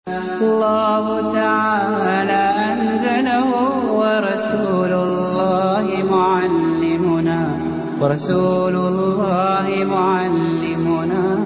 الله تعالى أنزله ورسول الله معلمنا ورسول الله معلمنا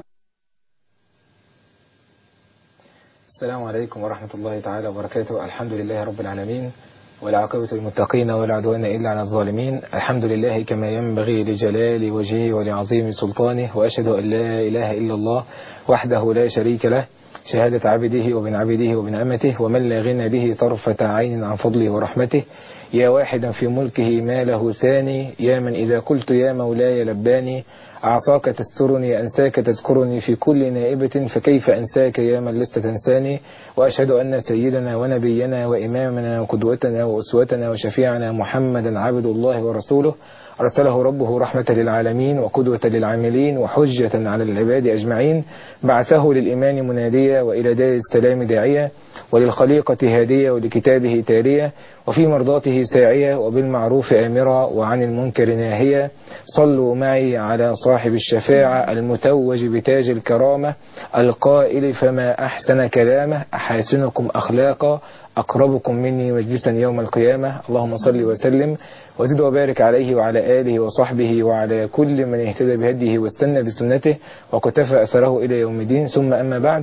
السلام عليكم ورحمة الله تعالى وبركاته الحمد لله رب العالمين والعاقبة للمتقين ولا عدوان إلا على الظالمين الحمد لله كما ينبغي لجلال وجهه ولعظيم سلطانه وأشهد أن لا إله إلا الله وحده لا شريك له شهادة عبده وبن عبده وبن أمته ومن لا غنى به طرفة عين عن فضله ورحمته يا واحدا في ملكه ما له ثاني يا من إذا قلت يا مولاي لباني أعصاك تسترني أنساك تذكرني في كل نائبة فكيف أنساك يا من لست تنساني وأشهد أن سيدنا ونبينا وإمامنا وقدوتنا وأسوتنا وشفيعنا محمدا عبد الله ورسوله أرسله ربه رحمة للعالمين وقدوة للعاملين وحجة على العباد أجمعين بعثه للإيمان مناديا وإلى دار السلام داعية وللخليقة هادية ولكتابه تالية وفي مرضاته ساعية وبالمعروف آمرة وعن المنكر ناهية صلوا معي على صاحب الشفاعة المتوج بتاج الكرامة القائل فما أحسن كلامه أحاسنكم أخلاقا أقربكم مني مجلسا يوم القيامة اللهم صل وسلم وزد وبارك عليه وعلى آله وصحبه وعلى كل من اهتدى بهديه واستنى بسنته وكتفى أثره إلى يوم الدين ثم أما بعد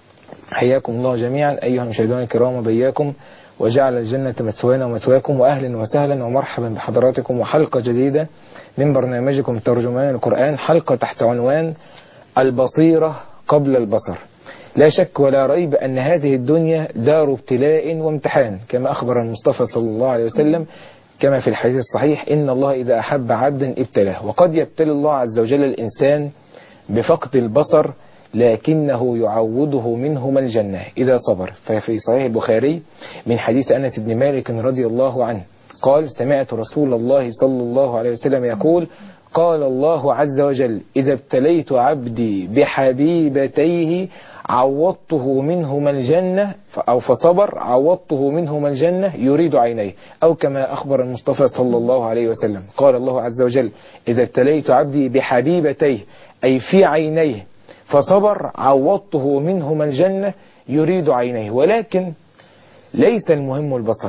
حياكم الله جميعا أيها المشاهدون الكرام وبياكم وجعل الجنة مثوانا ومثواكم وأهلا وسهلا ومرحبا بحضراتكم وحلقة جديدة من برنامجكم ترجمان القرآن حلقة تحت عنوان البصيرة قبل البصر لا شك ولا ريب أن هذه الدنيا دار ابتلاء وامتحان كما أخبر المصطفى صلى الله عليه وسلم كما في الحديث الصحيح إن الله إذا أحب عبدا ابتلاه وقد يبتلي الله عز وجل الإنسان بفقد البصر لكنه يعوضه منهما الجنة إذا صبر ففي صحيح البخاري من حديث أنس بن مالك رضي الله عنه قال سمعت رسول الله صلى الله عليه وسلم يقول قال الله عز وجل إذا ابتليت عبدي بحبيبتيه عوضته منهما الجنة أو فصبر عوضته منهما الجنة يريد عينيه أو كما أخبر المصطفى صلى الله عليه وسلم قال الله عز وجل إذا ابتليت عبدي بحبيبتيه أي في عينيه فصبر عوضته منهما الجنة يريد عينيه ولكن ليس المهم البصر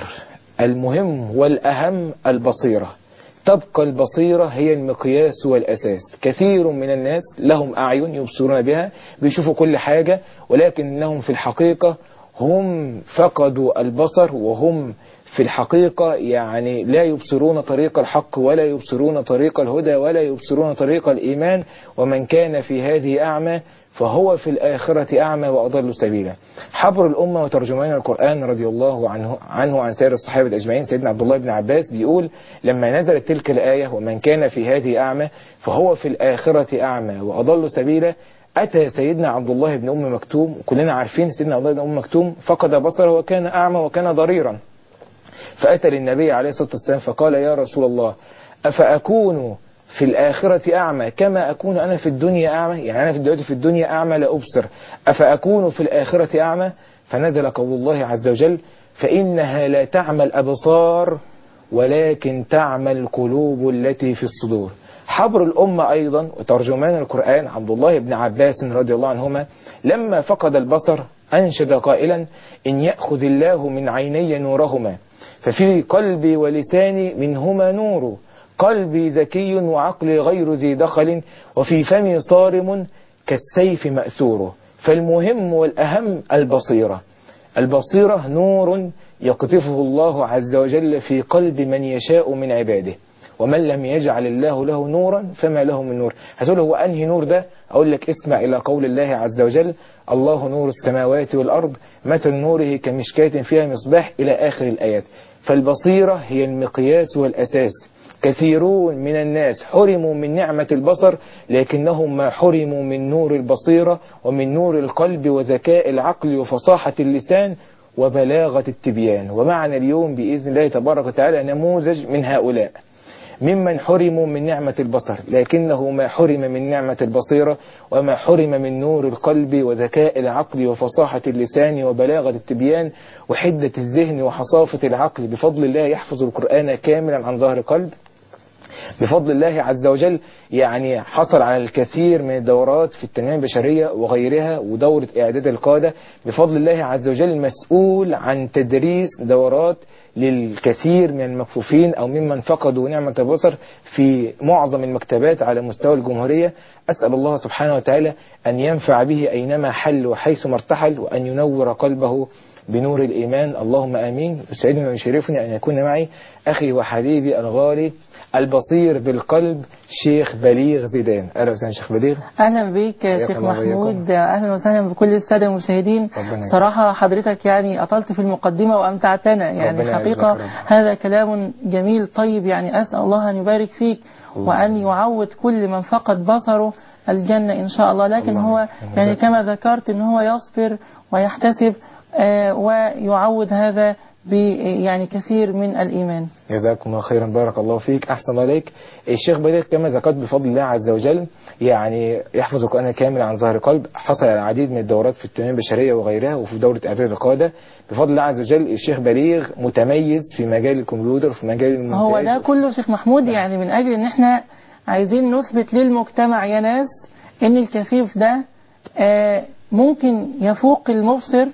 المهم والأهم البصيرة تبقى البصيرة هي المقياس والأساس كثير من الناس لهم أعين يبصرون بها بيشوفوا كل حاجة ولكنهم في الحقيقة هم فقدوا البصر وهم في الحقيقة يعني لا يبصرون طريق الحق ولا يبصرون طريق الهدى ولا يبصرون طريق الإيمان ومن كان في هذه أعمى فهو في الآخرة أعمى وأضل سبيلا حبر الأمة وترجمان القرآن رضي الله عنه عنه عن سائر الصحابة أجمعين سيدنا عبد الله بن عباس بيقول لما نزلت تلك الآية ومن كان في هذه أعمى فهو في الآخرة أعمى وأضل سبيلا أتى سيدنا عبد الله بن أم مكتوم وكلنا عارفين سيدنا عبد الله بن أم مكتوم فقد بصره وكان أعمى وكان ضريرا فأتى للنبي عليه الصلاة والسلام فقال يا رسول الله أفأكون في الآخرة أعمى كما أكون أنا في الدنيا أعمى يعني أنا في دلوقتي في الدنيا أعمى لا أبصر أفأكون في الآخرة أعمى فنزل قول الله عز وجل فإنها لا تعمى الأبصار ولكن تعمى القلوب التي في الصدور حبر الأمة أيضا وترجمان القرآن عبد الله بن عباس رضي الله عنهما لما فقد البصر أنشد قائلا إن يأخذ الله من عيني نورهما ففي قلبي ولساني منهما نور قلبي ذكي وعقلي غير ذي دخل وفي فمي صارم كالسيف مأسور فالمهم والأهم البصيرة البصيرة نور يقذفه الله عز وجل في قلب من يشاء من عباده ومن لم يجعل الله له نورا فما له من نور هتقول هو أنهي نور ده أقول لك اسمع إلى قول الله عز وجل الله نور السماوات والأرض مثل نوره كمشكاة فيها مصباح إلى آخر الآيات فالبصيرة هي المقياس والأساس كثيرون من الناس حرموا من نعمة البصر لكنهم ما حرموا من نور البصيرة ومن نور القلب وذكاء العقل وفصاحة اللسان وبلاغة التبيان ومعنا اليوم بإذن الله تبارك وتعالى نموذج من هؤلاء ممن حرموا من نعمة البصر لكنه ما حرم من نعمة البصيرة وما حرم من نور القلب وذكاء العقل وفصاحة اللسان وبلاغة التبيان وحدة الذهن وحصافة العقل بفضل الله يحفظ القرآن كاملا عن ظهر قلب بفضل الله عز وجل يعني حصل على الكثير من الدورات في التنمية البشرية وغيرها ودورة إعداد القادة بفضل الله عز وجل مسؤول عن تدريس دورات للكثير من المكفوفين أو ممن فقدوا نعمة البصر في معظم المكتبات على مستوى الجمهورية أسأل الله سبحانه وتعالى أن ينفع به أينما حل وحيث ارتحل وأن ينور قلبه بنور الإيمان اللهم آمين يسعدني ويشرفني أن يكون معي أخي وحبيبي الغالي البصير بالقلب شيخ بليغ زيدان أهلا وسهلا شيخ بليغ اهلا بيك يا حياك شيخ الله محمود اهلا وسهلا بكل الساده المشاهدين ربنا يبارك. صراحه حضرتك يعني اطلت في المقدمه وامتعتنا يعني ربنا حقيقه يعزك يا رب. هذا كلام جميل طيب يعني اسال الله ان يبارك فيك وان يعود كل من فقد بصره الجنه ان شاء الله لكن اللهم هو آمين. يعني كما ذكرت ان هو يصبر ويحتسب آه، ويعود هذا ب يعني كثير من الايمان جزاكم الله خيرا بارك الله فيك أحسن الله عليك الشيخ بليغ كما ذكرت بفضل الله عز وجل يعني يحفظ القرآن كامل عن ظهر قلب حصل على العديد من الدورات في التنمية البشرية وغيرها وفي دورة إعداد القادة بفضل الله عز وجل الشيخ بليغ متميز في مجال الكمبيوتر وفي مجال المونتاج هو ده كله شيخ محمود يعني من اجل ان احنا عايزين نثبت للمجتمع يا ناس ان الكفيف ده آه، ممكن يفوق المبصر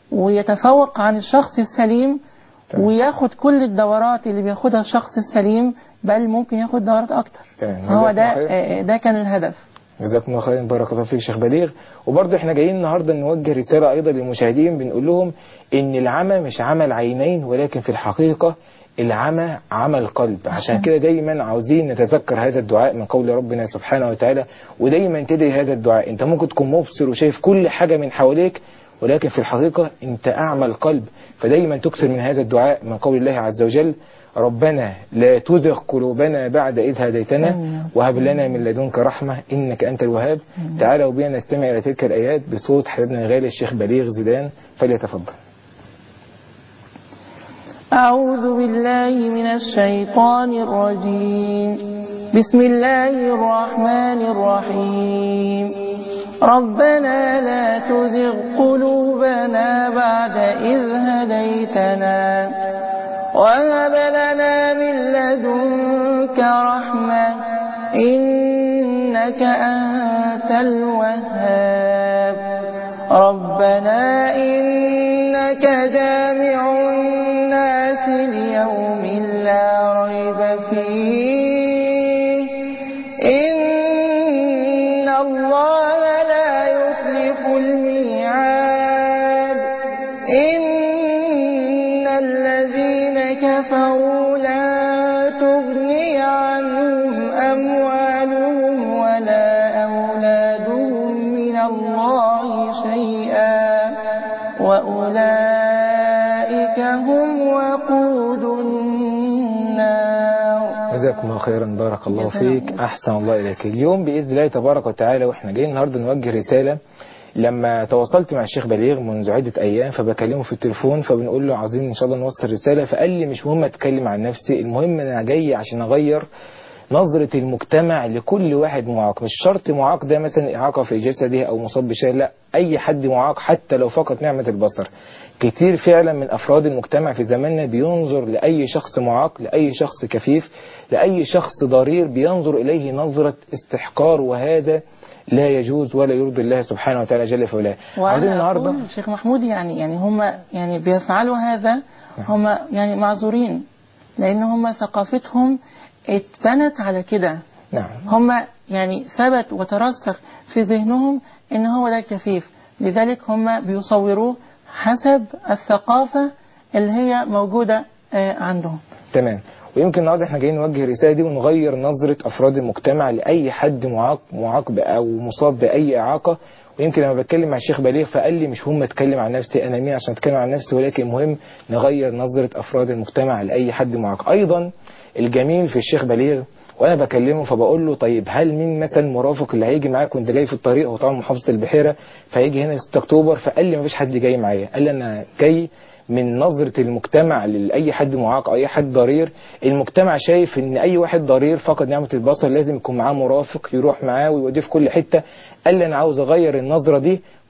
ويتفوق عن الشخص السليم تمام. وياخد كل الدورات اللي بياخدها الشخص السليم بل ممكن ياخد دورات اكتر تمام. فهو جزاكم ده الله خير. آه، ده كان الهدف جزاكم الله خيرا بارك الله فيك شيخ بليغ وبرضه احنا جايين النهارده نوجه رساله ايضا للمشاهدين بنقول لهم ان العمى مش عمى العينين ولكن في الحقيقه العمى عمى القلب عشان كده دايما عاوزين نتذكر هذا الدعاء من قول ربنا سبحانه وتعالى ودايما تدعي هذا الدعاء انت ممكن تكون مبصر وشايف كل حاجه من حواليك ولكن في الحقيقه انت اعمى القلب فدايما تكثر من هذا الدعاء من قول الله عز وجل ربنا لا تزغ قلوبنا بعد إذ هديتنا آمين. وهب لنا من لدنك رحمة إنك أنت الوهاب تعالوا بنا نستمع إلى تلك الآيات بصوت حبيبنا الغالي الشيخ بليغ زيدان فليتفضل أعوذ بالله من الشيطان الرجيم بسم الله الرحمن الرحيم ربنا لا تزغ قلوبنا بعد إذ هديتنا وهب لنا من لدنك رحمة إنك أنت الوهاب ربنا إنك جامع الناس ليوم لا ريب فيه إن الله لا يخلف الميعاد إن الذين كفروا لا تغني عنهم أموالهم ولا أولادهم من الله شيئا وأولئك هم وقود النار جزاكم الله خيرا بارك الله جزاكم فيك الله. أحسن الله إليك اليوم بإذن الله تبارك وتعالى وإحنا جايين النهاردة نوجه رسالة لما تواصلت مع الشيخ بليغ منذ عدة أيام فبكلمه في التليفون فبنقول له عايزين إن شاء الله نوصل رسالة فقال لي مش مهم أتكلم عن نفسي المهم إن أنا جاي عشان أغير نظرة المجتمع لكل واحد معاق مش شرط معاق ده مثلا إعاقة في جسده أو مصاب بشيء لا أي حد معاق حتى لو فقط نعمة البصر كتير فعلا من أفراد المجتمع في زماننا بينظر لأي شخص معاق لأي شخص كفيف لأي شخص ضرير بينظر إليه نظرة استحقار وهذا لا يجوز ولا يرضي الله سبحانه وتعالى جل في علاه عاوزين وأنا النهارده أقول شيخ محمود يعني يعني هم يعني بيفعلوا هذا هم يعني معذورين لأن هم ثقافتهم اتبنت على كده نعم هم يعني ثبت وترسخ في ذهنهم ان هو ده الكفيف لذلك هم بيصوروه حسب الثقافة اللي هي موجودة آه، عندهم تمام ويمكن النهارده احنا جايين نوجه الرساله دي ونغير نظره افراد المجتمع لاي حد معاق معاق ب- او مصاب باي اعاقه ويمكن لما بتكلم مع الشيخ بليغ فقال لي مش مهم اتكلم عن نفسي انا مين عشان اتكلم عن نفسي ولكن مهم نغير نظره افراد المجتمع لاي حد معاق ايضا الجميل في الشيخ بليغ وانا بكلمه فبقول له طيب هل مين مثلا مرافق اللي هيجي معاك وانت جاي في الطريق هو طبعا محافظه البحيره فهيجي هنا 6 اكتوبر فقال لي مفيش حد جاي معايا قال لي انا جاي من نظرة المجتمع لأي حد معاق أو أي حد ضرير المجتمع شايف إن أي واحد ضرير فقد نعمة البصر لازم يكون معاه مرافق يروح معاه ويوديه في كل حتة قال لي أنا عاوز أغير النظرة دي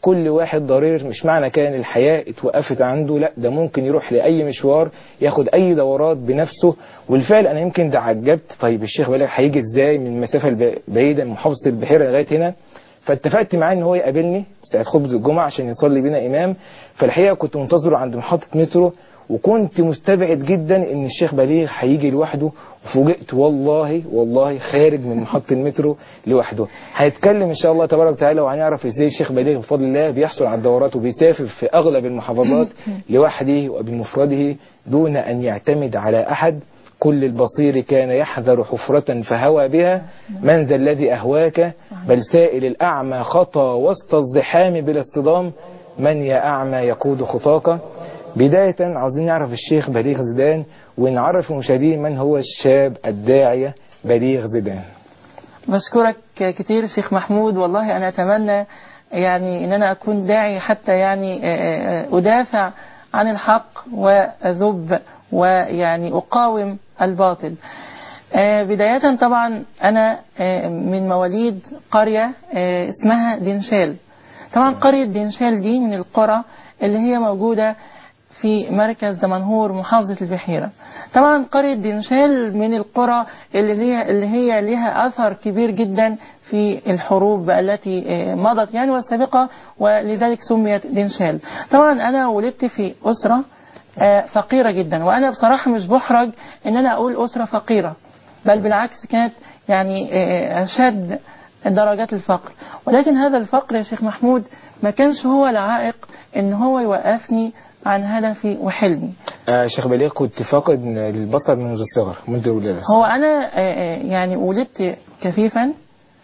كل واحد ضرير مش معنى كان الحياة اتوقفت عنده لا ده ممكن يروح لأي مشوار ياخد أي دورات بنفسه والفعل أنا يمكن ده عجبت طيب الشيخ بلال هيجي إزاي من المسافة البعيدة من محافظة البحيرة لغاية هنا فاتفقت معاه ان هو يقابلني ساعة خبز الجمعة عشان يصلي بينا إمام فالحقيقة كنت منتظره عند محطة مترو وكنت مستبعد جدا ان الشيخ بليغ هيجي لوحده وفوجئت والله والله خارج من محطة المترو لوحده هيتكلم ان شاء الله تبارك وتعالى وهنعرف ازاي الشيخ بليغ بفضل الله بيحصل على الدورات وبيسافر في اغلب المحافظات لوحده وبمفرده دون ان يعتمد على احد كل البصير كان يحذر حفرة فهوى بها من ذا الذي أهواك بل سائل الأعمى خطى وسط الزحام بلا اصطدام من يا أعمى يقود خطاك بداية عاوزين نعرف الشيخ بليغ زيدان ونعرف المشاهدين من هو الشاب الداعية بليغ زيدان بشكرك كتير شيخ محمود والله أنا أتمنى يعني أن أنا أكون داعي حتى يعني أدافع عن الحق وأذب ويعني أقاوم الباطل بداية طبعا أنا من مواليد قرية اسمها دنشال طبعا قرية دنشال دي من القرى اللي هي موجودة في مركز دمنهور محافظة البحيرة طبعا قرية دنشال من القرى اللي هي اللي هي لها أثر كبير جدا في الحروب التي مضت يعني والسابقة ولذلك سميت دنشال طبعا أنا ولدت في أسرة فقيرة جدا وأنا بصراحة مش بحرج إن أنا أقول أسرة فقيرة بل بالعكس كانت يعني أشد درجات الفقر ولكن هذا الفقر يا شيخ محمود ما كانش هو العائق إن هو يوقفني عن هدفي وحلمي آه شيخ بليغ كنت فاقد البصر منذ الصغر منذ الولادة هو أنا يعني ولدت كفيفا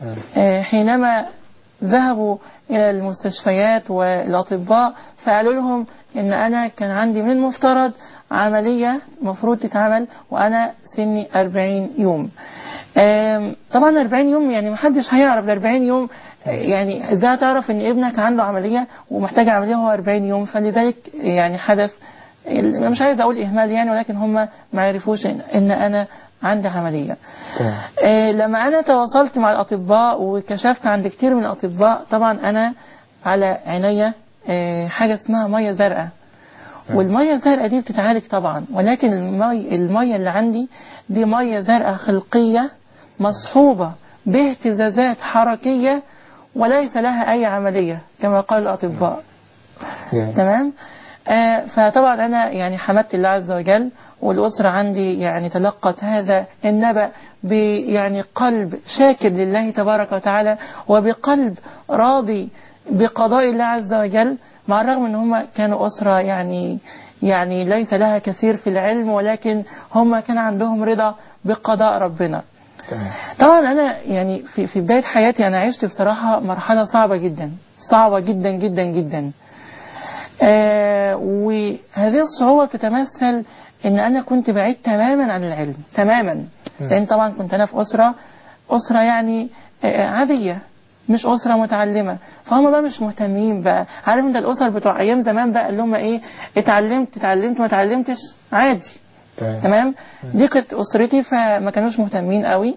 حينما ذهبوا إلى المستشفيات والأطباء فقالوا لهم إن أنا كان عندي من المفترض عملية مفروض تتعمل وأنا سني 40 يوم طبعا 40 يوم يعني محدش هيعرف ال 40 يوم يعني ازاي تعرف ان ابنك عنده عملية ومحتاج عملية هو 40 يوم فلذلك يعني حدث مش عايز اقول اهمال يعني ولكن هم ما عرفوش ان انا عندي عملية آه لما انا تواصلت مع الاطباء وكشفت عند كتير من الاطباء طبعا انا على عينيا آه حاجة اسمها مية زرقاء والمية الزرقاء دي بتتعالج طبعا ولكن المية, المية اللي عندي دي مية زرقاء خلقية مصحوبة باهتزازات حركية وليس لها أي عملية كما قال الأطباء تمام آه فطبعا أنا يعني حمدت الله عز وجل والأسرة عندي يعني تلقت هذا النبأ يعني قلب شاكر لله تبارك وتعالى وبقلب راضي بقضاء الله عز وجل مع الرغم ان هم كانوا أسرة يعني يعني ليس لها كثير في العلم ولكن هم كان عندهم رضا بقضاء ربنا طبعا انا يعني في في بدايه حياتي انا عشت بصراحه مرحله صعبه جدا صعبه جدا جدا جدا آه وهذه الصعوبه بتتمثل ان انا كنت بعيد تماما عن العلم تماما لان طبعا كنت انا في اسره اسره يعني آه عاديه مش أسرة متعلمة فهم بقى مش مهتمين بقى عارف انت الأسر بتوع أيام زمان بقى اللي هم إيه اتعلمت اتعلمت ما اتعلمتش عادي تمام. تمام دي كانت أسرتي فما كانوش مهتمين قوي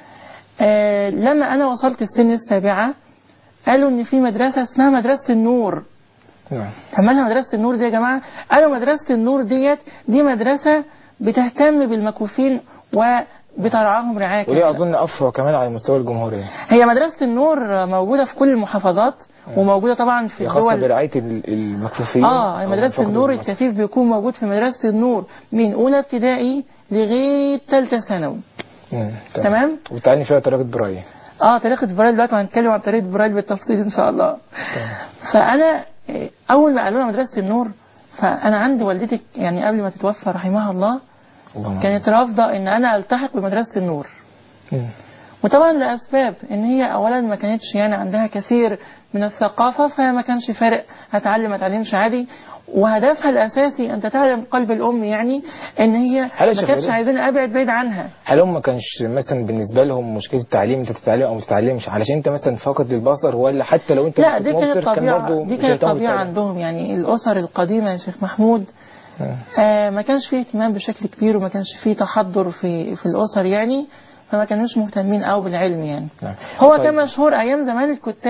آه لما أنا وصلت السن السابعة قالوا إن في مدرسة اسمها مدرسة النور نعم طب مالها مدرسة النور دي يا جماعة قالوا مدرسة النور ديت دي مدرسة بتهتم بالمكفوفين وبترعاهم رعاية ودي كاملة. أظن أفرع كمان على مستوى الجمهورية هي مدرسة النور موجودة في كل المحافظات وموجودة طبعا في هي خاصة الدول برعاية ال- المكفوفين اه أو مدرسة فقد النور البصر. الكفيف بيكون موجود في مدرسة النور من أولى ابتدائي لغاية ثالثة ثانوي مم، تمام؟ وبتعلمي فيها طريقة براية اه طريقة برايل دلوقتي وهنتكلم عن طريقة برايل بالتفصيل ان شاء الله فانا آه، اول ما قالوا لنا مدرسة النور فانا عندي والدتي يعني قبل ما تتوفى رحمها الله اللهم كانت رافضة ان انا التحق بمدرسة النور مم. وطبعا لأسباب إن هي أولا ما كانتش يعني عندها كثير من الثقافة فما كانش فارق هتعلم ما تعلمش عادي وهدفها الأساسي أن تتعلم قلب الأم يعني إن هي هل يا ما شيخ كانتش وليد؟ عايزين أبعد بعيد عنها هل هم ما كانش مثلا بالنسبة لهم مشكلة التعليم انت تتعلم او ما تتعلمش علشان انت مثلا فاقد البصر ولا حتى لو انت لا كنت دي كانت مبصر كان طبيعة برضه دي مش كانت هيهتموا طبيعة بالتعليم؟ عندهم يعني الأسر القديمة يا شيخ محمود مم. آه ما كانش فيه اهتمام بشكل كبير وما كانش فيه تحضر في في الأسر يعني فما كانوش مهتمين قوي بالعلم يعني نعم. هو طيب. كان مشهور أيام زمان الكتاب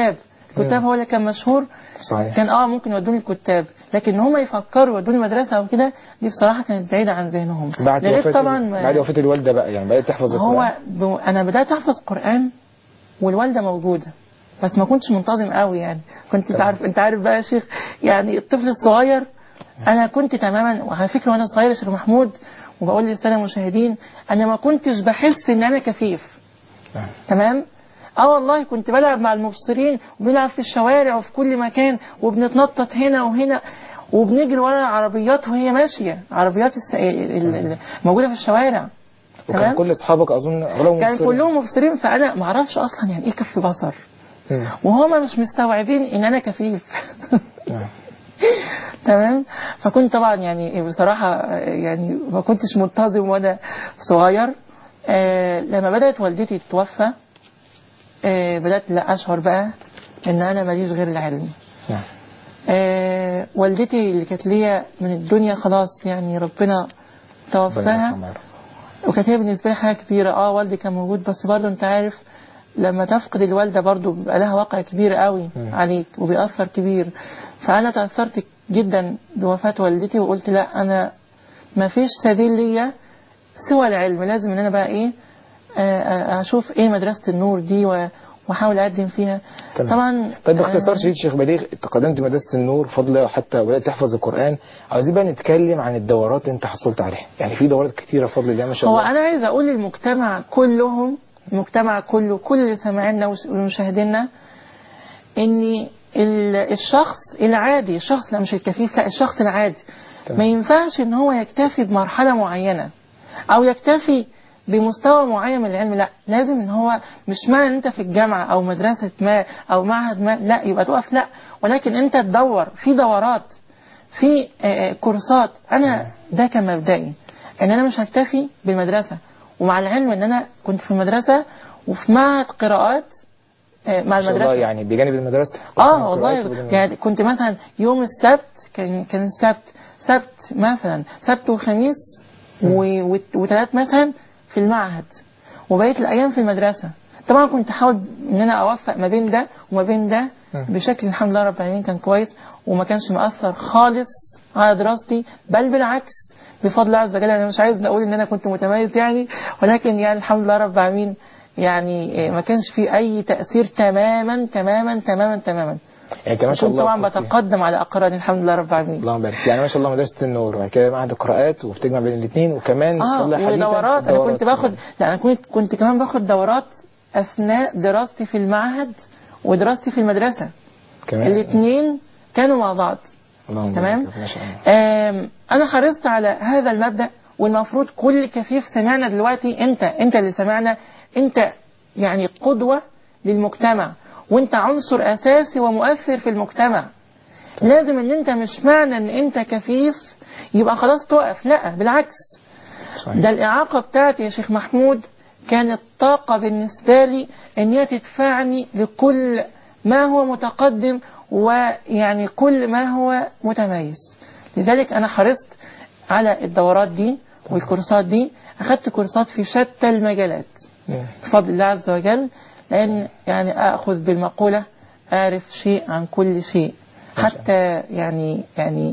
الكتاب مم. هو اللي كان مشهور صحيح كان اه ممكن يودوني الكتاب لكن ان هم يفكروا يودوني مدرسه او كده دي بصراحه كانت بعيده عن ذهنهم بعد لغاية وفاة طبعا ما- بعد وفاة الوالدة بقى يعني بدأت تحفظ هو القرآن ب... انا بدات احفظ قران والوالده موجوده بس ما كنتش منتظم قوي يعني كنت انت تمام. عارف انت عارف بقى يا شيخ يعني الطفل الصغير انا كنت تماما وعلى فكره وانا صغير يا شيخ محمود وبقول للساده المشاهدين انا ما كنتش بحس ان انا كفيف نعم. تمام اه والله كنت بلعب مع المبصرين وبنلعب في الشوارع وفي كل مكان وبنتنطط هنا وهنا وبنجري ورا العربيات وهي ماشيه عربيات الس... ال- ال- موجوده في الشوارع وكان تمام كل أصحابك أظن أغلبهم كان مبصرين. كلهم مبصرين فانا ما اعرفش اصلا يعني ايه كف بصر مم. وهما مش مستوعبين ان انا كفيف نعم. تمام فكنت طبعا يعني بصراحه آه، يعني ما كنتش منتظم وانا صغير آه لما بدات والدتي تتوفى آه بدات لا اشعر بقى ان انا ماليش غير العلم نعم. آه والدتي اللي كانت ليا من الدنيا خلاص يعني ربنا ربنا توفاها يرحمها يا رب. وكانت هي بالنسبه لي حاجه كبيره اه والدي كان موجود بس برضه انت عارف لما تفقد الوالده برضه بيبقى لها واقع كبير قوي مم. عليك وبيأثر كبير فانا تأثرت جدا بوفاه والدتي وقلت لا انا ما فيش سبيل ليا سوى العلم لازم ان انا بقى ايه آه، آه، اشوف ايه مدرسه النور دي و- واحاول اقدم فيها تمام. طبعا طيب باختصار آه، شديد شيخ بليغ تقدمت مدرسة النور فضل حتى بدأت تحفظ القرآن عاوزين بقى نتكلم عن الدورات اللي انت حصلت عليها يعني في دورات كتيرة بفضل الله ما شاء هو الله انا عايز اقول للمجتمع كلهم المجتمع كله كل اللي سامعيننا وش- ومشاهدينا ان ال- الشخص العادي الشخص لا مش الكفيف لا الشخص العادي تمام. ما ينفعش ان هو يكتفي بمرحله معينه او يكتفي بمستوى معين من العلم لا لازم ان هو مش معنى ان انت في الجامعه او مدرسه ما او معهد ما لا يبقى تقف لا ولكن انت تدور في دورات في آه، آه، كورسات انا ده كان مبدئي ان انا مش هكتفي بالمدرسه ومع العلم ان انا كنت في المدرسه وفي معهد قراءات آه، مع ما شاء الله المدرسه يعني بجانب المدرسة اه والله قرآن وبجانب- يعني كنت مثلا يوم السبت كان كان السبت سبت مثلا سبت وخميس و- وت- وتلات مثلا في المعهد وبقيت الايام في المدرسه طبعا كنت احاول ان انا اوفق ما بين ده وما بين ده مم. بشكل الحمد لله رب العالمين كان كويس وما كانش مأثر خالص على دراستي بل بالعكس بفضل الله عز وجل انا مش عايز اقول ان انا كنت متميز يعني ولكن يعني الحمد لله رب العالمين يعني إيه، ما كانش فيه اي تأثير تماما تماما تماما تماما يعني كمان ما شاء كنت الله طبعا كنت- بتقدم على اقراني الحمد لله رب العالمين اللهم بارك يعني ما شاء الله مدرسة النور وبعد كده معهد القراءات وبتجمع بين الاثنين وكمان اه بفضل الله حديثاً ودورات انا كنت دورات باخد لا انا كنت كنت كمان باخد دورات اثناء دراستي في المعهد ودراستي في المدرسه كمان الاثنين كانوا مع بعض اللهم تمام بارك ما شاء الله آم، انا حرصت على هذا المبدا والمفروض كل كفيف سمعنا دلوقتي انت انت اللي سمعنا انت يعني قدوه للمجتمع وانت عنصر اساسي ومؤثر في المجتمع لازم ان انت مش معنى ان انت كفيف يبقى خلاص تقف لا بالعكس صحيح. ده الإعاقة بتاعتي يا شيخ محمود كانت طاقة بالنسبة لي إن هي تدفعني لكل ما هو متقدم ويعني كل ما هو متميز لذلك أنا حرصت على الدورات دي والكورسات دي أخذت كورسات في شتى المجالات مم. بفضل الله عز وجل لأن يعني أخذ بالمقولة أعرف شيء عن كل شيء ما شاء حتى يعني يعني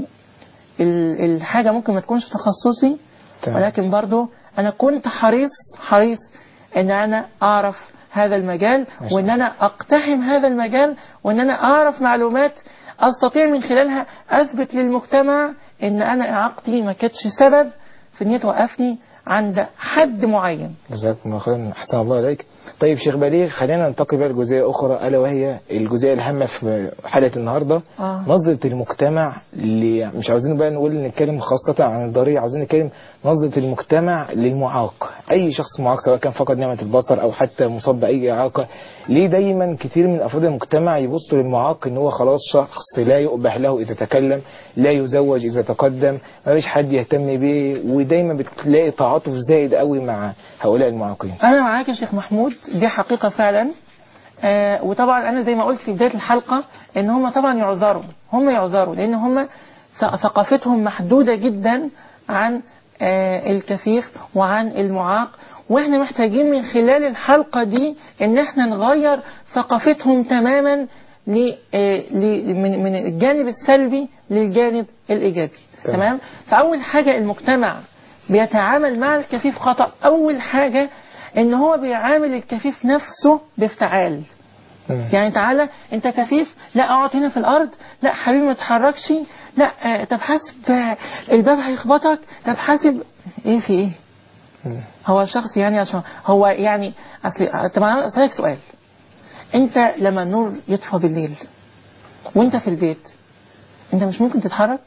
ال- الحاجة ممكن ما تكونش تخصصي تمام. ولكن برضو أنا كنت حريص حريص إن أنا أعرف هذا المجال ما شاء وإن أنا أقتحم هذا المجال وإن أنا أعرف معلومات أستطيع من خلالها أثبت للمجتمع إن أنا إعاقتي ما كانتش سبب في إن هي توقفني عند حد معين جزاكم الله خيرا احسن الله اليك طيب شيخ بليغ خلينا ننتقل بقى لجزئيه اخرى الا وهي الجزئيه الهامه في حلقه النهارده آه. نظره المجتمع اللي مش عاوزين بقى نقول نتكلم خاصه عن الضرير عاوزين نتكلم نظره المجتمع للمعاق اي شخص معاق سواء كان فقد نعمه البصر او حتى مصاب باي اعاقه ليه دايما كتير من افراد المجتمع يبصوا للمعاق ان هو خلاص شخص لا يؤبح له اذا تكلم لا يزوج اذا تقدم ما فيش حد يهتم بيه ودايما بتلاقي تعاطف زائد قوي مع هؤلاء المعاقين أنا معاك يا شيخ محمود دي حقيقة فعلا آه وطبعا أنا زي ما قلت في بداية الحلقة إن هم طبعا يعذروا هم يعذروا لأن هم ث- ثقافتهم محدودة جدا عن آه الكفيف وعن المعاق واحنا محتاجين من خلال الحلقة دي ان احنا نغير ثقافتهم تماما ل- آه، ل- من من الجانب السلبي للجانب الايجابي تمام. تمام فاول حاجه المجتمع بيتعامل مع الكفيف خطا اول حاجه ان هو بيعامل الكفيف نفسه بافتعال مم. يعني تعالى انت كفيف لا اقعد هنا في الارض لا حبيبي ما تتحركش لا آه، طب حاسب آه، الباب هيخبطك طب حاسب ايه في ايه مم. هو شخص يعني عشان هو يعني اصل طب انا اسالك سؤال انت لما النور يطفى بالليل وانت في البيت انت مش ممكن تتحرك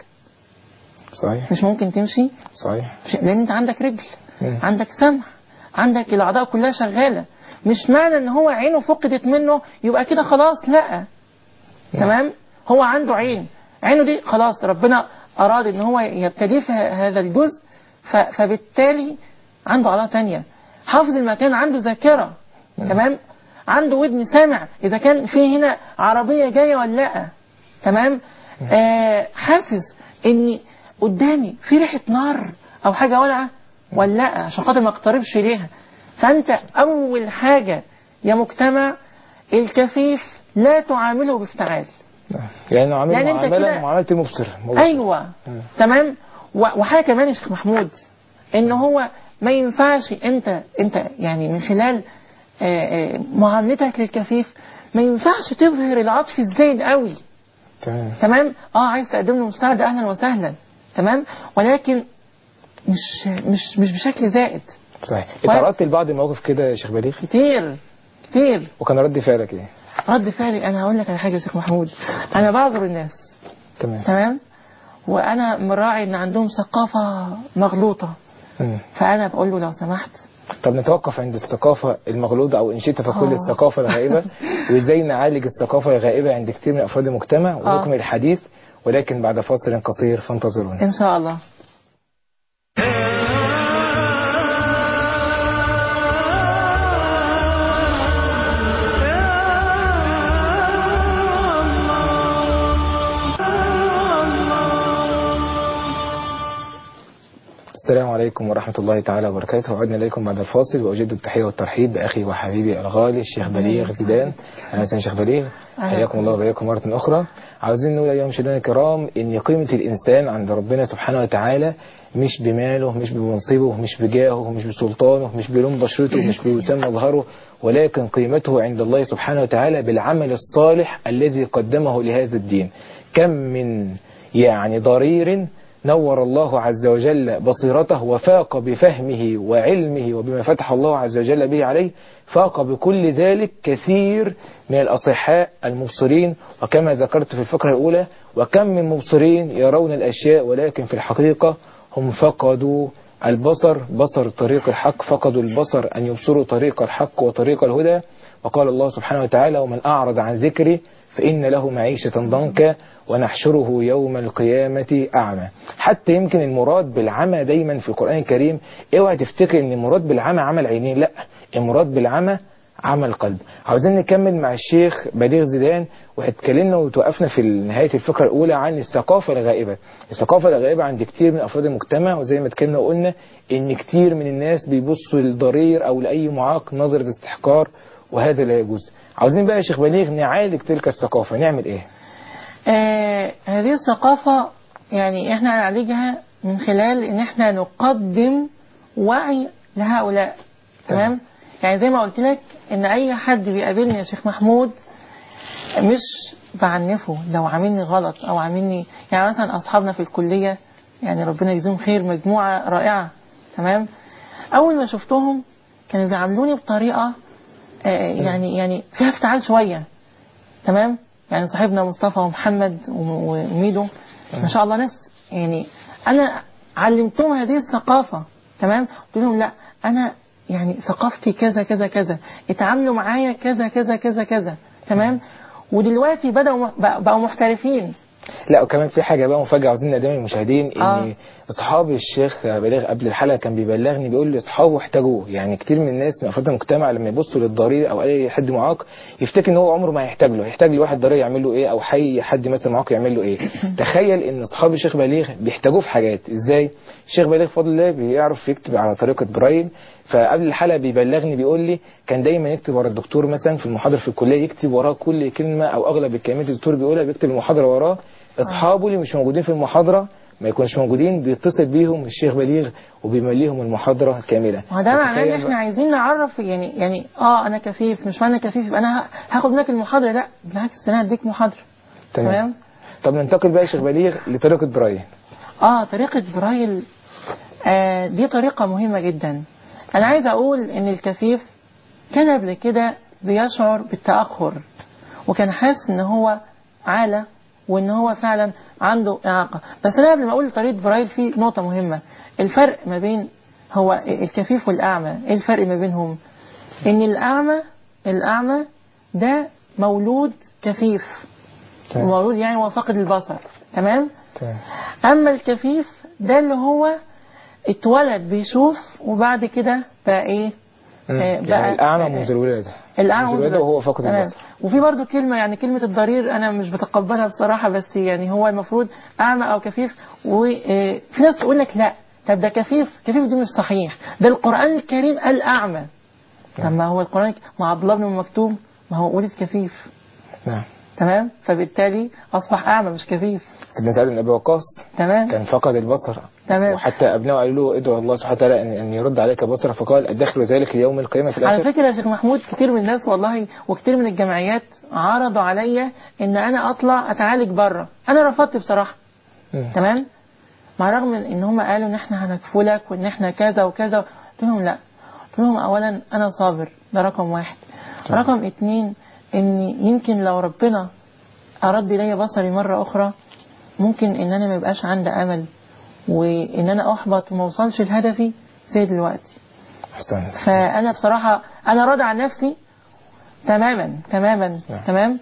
صحيح مش ممكن تمشي صحيح مش- لان انت عندك رجل مم. عندك سمع عندك الاعضاء كلها شغاله مش معنى ان هو عينه فقدت منه يبقى كده خلاص لا تمام هو عنده عين عينه دي خلاص ربنا اراد ان هو يبتدي في ه- هذا الجزء ف- فبالتالي عنده عضلات تانية حافظ المكان عنده ذاكره تمام عنده ودن سامع اذا كان في هنا عربيه جايه ولا لا تمام آه حاسس ان قدامي في ريحه نار او حاجه ولعه ولا لا عشان خاطر ما اقتربش ليها فانت اول حاجه يا مجتمع الكفيف لا تعامله بافتعال لانه عامل لأن أنت معامله كده- معامله المبصر مبصر. ايوه مم. تمام و- وحاجه كمان يا شيخ محمود ان هو ما ينفعش انت انت يعني من خلال آه، آه، معاملتك للكفيف ما ينفعش تظهر العطف الزايد قوي تمام تمام اه عايز تقدم له مساعده اهلا وسهلا تمام ولكن مش مش مش بشكل زائد صحيح اتعرضت لبعض المواقف كده يا شيخ بليغ كتير كتير وكان رد فعلك ايه؟ رد فعلي انا هقول لك على حاجه يا شيخ محمود انا بعذر الناس تمام تمام وانا مراعي ان عندهم ثقافه مغلوطه مم. فانا بقول له لو سمحت طب نتوقف عند الثقافة المغلوطة أو إن شئت فكل آه. الثقافة الغائبة وإزاي نعالج الثقافة الغائبة عند كثير من أفراد المجتمع ونكمل الحديث ولكن بعد فاصل قصير فانتظرونا ان شاء الله السلام عليكم ورحمة الله تعالى وبركاته وعدنا إليكم بعد الفاصل وأجد التحية والترحيب بأخي وحبيبي الغالي الشيخ بليغ زيدان أهلا وسهلا شيخ بليغ حياكم الله وبياكم مرة أخرى عاوزين نقول أيها المشاهدين الكرام إن قيمة الإنسان عند ربنا سبحانه وتعالى مش بماله مش بمنصبه مش بجاهه مش بسلطانه مش بلون بشرته مش بوسام مظهره ولكن قيمته عند الله سبحانه وتعالى بالعمل الصالح الذي قدمه لهذا الدين كم من يعني ضرير نور الله عز وجل بصيرته وفاق بفهمه وعلمه وبما فتح الله عز وجل به عليه فاق بكل ذلك كثير من الأصحاء المبصرين وكما ذكرت في الفقرة الأولى وكم من مبصرين يرون الأشياء ولكن في الحقيقة هم فقدوا البصر بصر طريق الحق فقدوا البصر أن يبصروا طريق الحق وطريق الهدى وقال الله سبحانه وتعالى ومن أعرض عن ذكري فإن له معيشة ضنكا ونحشره يوم القيامة أعمى حتى يمكن المراد بالعمى دايما في القرآن الكريم اوعى تفتكر ان المراد بالعمى عمى العينين لا المراد بالعمى عمى القلب عاوزين نكمل مع الشيخ بليغ زيدان واتكلمنا وتوقفنا في نهاية الفقرة الأولى عن الثقافة الغائبة الثقافة الغائبة عند كتير من أفراد المجتمع وزي ما اتكلمنا وقلنا إن كتير من الناس بيبصوا للضرير أو لأي معاق نظرة استحقار وهذا لا يجوز عاوزين بقى يا شيخ بليغ نعالج تلك الثقافة نعمل إيه؟ آه هذه الثقافة يعني احنا نعالجها من خلال ان احنا نقدم وعي لهؤلاء تمام يعني زي ما قلت لك ان اي حد بيقابلني يا شيخ محمود مش بعنفه لو عاملني غلط او عاملني يعني مثلا اصحابنا في الكلية يعني ربنا يجزيهم خير مجموعة رائعة تمام اول ما شفتهم كانوا بيعاملوني بطريقة آه يعني يعني فيها افتعال شوية تمام يعني صاحبنا مصطفى ومحمد وميدو ما شاء الله ناس يعني انا علمتهم هذه الثقافه تمام قلت لهم لا انا يعني ثقافتي كذا كذا كذا اتعاملوا معايا كذا كذا كذا كذا تمام ودلوقتي بدأوا بقوا محترفين لا وكمان في حاجه بقى مفاجاه عاوزين نقدمها للمشاهدين ان آه. اصحاب الشيخ بليغ قبل الحلقه كان بيبلغني بيقول لي اصحابه احتاجوه يعني كتير من الناس من افراد المجتمع لما يبصوا للضرير او اي حد معاق يفتكر ان هو عمره ما هيحتاج له هيحتاج لواحد ضرير يعمل له ايه او حي حد مثلا معاق يعمل له ايه تخيل ان اصحاب الشيخ بليغ بيحتاجوه في حاجات ازاي الشيخ بليغ بفضل الله بيعرف يكتب على طريقه برايل فقبل الحلقه بيبلغني بيقول لي كان دايما يكتب ورا الدكتور مثلا في المحاضره في الكليه يكتب وراه كل كلمه او اغلب الكلمات الدكتور بيقولها بيكتب المحاضره وراه اصحابه اللي مش موجودين في المحاضره ما يكونش موجودين بيتصل بيهم الشيخ بليغ وبيمليهم المحاضره كامله ما ده معناه ان فتخيل احنا بقى- عايزين نعرف يعني يعني اه انا كفيف مش معنى كفيف يبقى انا ه- هاخد منك المحاضره لا بالعكس انا هديك محاضره تمام طب ننتقل بقى يا شيخ بليغ لطريقه برايل اه طريقة برايل آه دي طريقة مهمة جدا أنا عايز أقول إن الكفيف كان قبل كده بيشعر بالتأخر وكان حاسس إن هو عالة وإن هو فعلا عنده إعاقة بس أنا قبل ما أقول طريقة برايل في نقطة مهمة الفرق ما بين هو الكفيف والأعمى إيه الفرق ما بينهم إن الأعمى الأعمى ده مولود كفيف تمام مولود يعني هو فاقد البصر تمام تمام اما الكفيف ده اللي هو اتولد بيشوف وبعد كده بقى ايه مم. آه، يعني بقى- الاعمى آه، منذ الولاده الاعمى منذ الولاده وهو فاقد تمام. البصر وفي برضو كلمه يعني كلمه الضرير انا مش بتقبلها بصراحه بس يعني هو المفروض اعمى او كفيف وفي ناس تقول لك لا طب ده كفيف كفيف دي مش صحيح ده القران الكريم قال اعمى طب ما هو القران مع عبد الله بن مكتوم ما هو ولد كفيف نعم تمام فبالتالي اصبح اعمى مش كفيف سيدنا سعد بن ابي وقاص تمام كان فقد البصر تمام وحتى ابنائه قالوا له ادعو الله سبحانه وتعالى ان أن يرد عليك بصرك فقال ادخل ذلك ليوم القيامه في على الاخر فكرة يا شيخ محمود كتير من الناس والله وكتير من الجمعيات عرضوا عليا ان انا اطلع اتعالج بره انا رفضت بصراحة مم. تمام مع رغم من ان هم قالوا ان احنا هنكفلك وان احنا كذا وكذا قلت لهم لا قلت لهم اولا انا صابر ده رقم واحد رقم اتنين ان يمكن لو ربنا ارد لي بصري مرة اخرى ممكن ان انا ما يبقاش عندي امل وان انا احبط وما اوصلش لهدفي زي دلوقتي احسنت فانا بصراحه انا راضي عن نفسي تماما تماما نعم. تمام